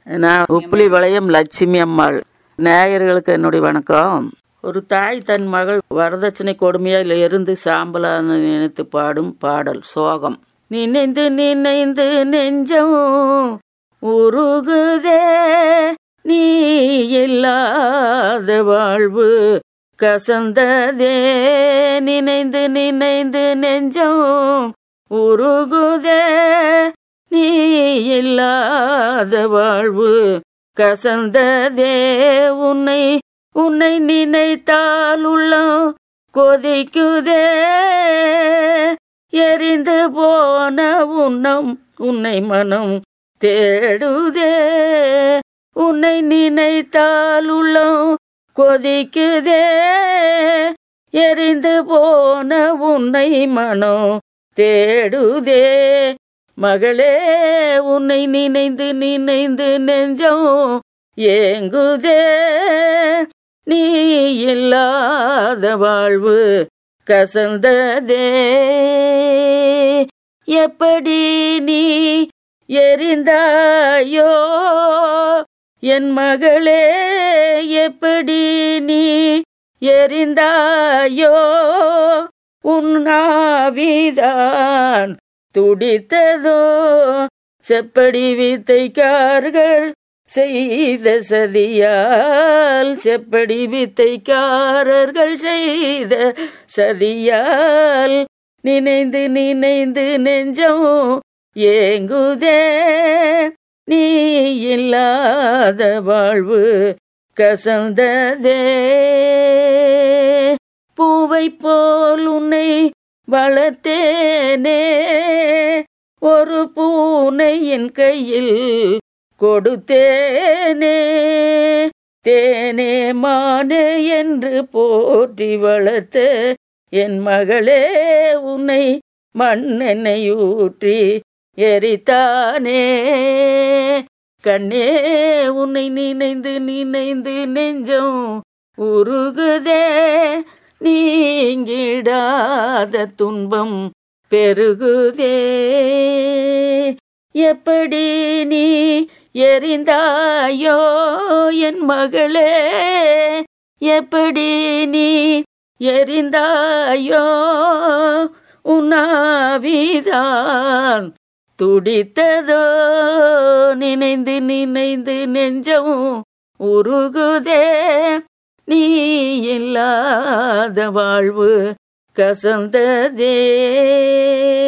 நான் உப்புளி வளையம் லட்சுமி அம்மாள் நேயர்களுக்கு என்னுடைய வணக்கம் ஒரு தாய் தன் மகள் வரதட்சணை கொடுமையில் இருந்து சாம்பலான நினைத்து பாடும் பாடல் சோகம் நினைந்து நினைந்து நெஞ்சம் உருகுதே நீ இல்லாத வாழ்வு கசந்ததே நினைந்து நினைந்து நெஞ்சம் உருகுதே நீ இல்லாத வாழ்வு கசந்ததே உன்னை உன்னை நினைத்தால் உள்ளம் கொதிக்குதே எரிந்து போன உன்னம் உன்னை மனம் தேடுதே உன்னை நினைத்தால் உள்ளம் கொதிக்குதே எரிந்து போன உன்னை மனம் தேடுதே மகளே உன்னை நினைந்து நினைந்து நெஞ்சம் ஏங்குதே நீ இல்லாத வாழ்வு கசந்ததே எப்படி நீ எரிந்தாயோ என் மகளே எப்படி நீ எரிந்தாயோ உன்னாவிதான் துடித்ததோ செப்படி வித்தைக்கார்கள் செய்த சதியால் செப்படி வித்தைக்காரர்கள் செய்த சதியால் நினைந்து நினைந்து நெஞ்சம் ஏங்குதே நீ இல்லாத வாழ்வு கசந்ததே பூவை போல் உன்னை வளர்த்தேனே ஒரு பூனை என் கையில் கொடுத்தேனே தேனே மானே என்று போற்றி வளர்த்த என் மகளே உன்னை மண்ணெண்ணை ஊற்றி எரித்தானே கண்ணே உன்னை நினைந்து நினைந்து நெஞ்சம் உருகுதே நீங்கிடாத துன்பம் பெருகுதே எப்படி நீ எரிந்தாயோ என் மகளே எப்படி நீ எரிந்தாயோ உன்னாவிதான் துடித்ததோ நினைந்து நினைந்து நெஞ்சம் உருகுதே நீ இல்லாத வாழ்வு கசந்ததே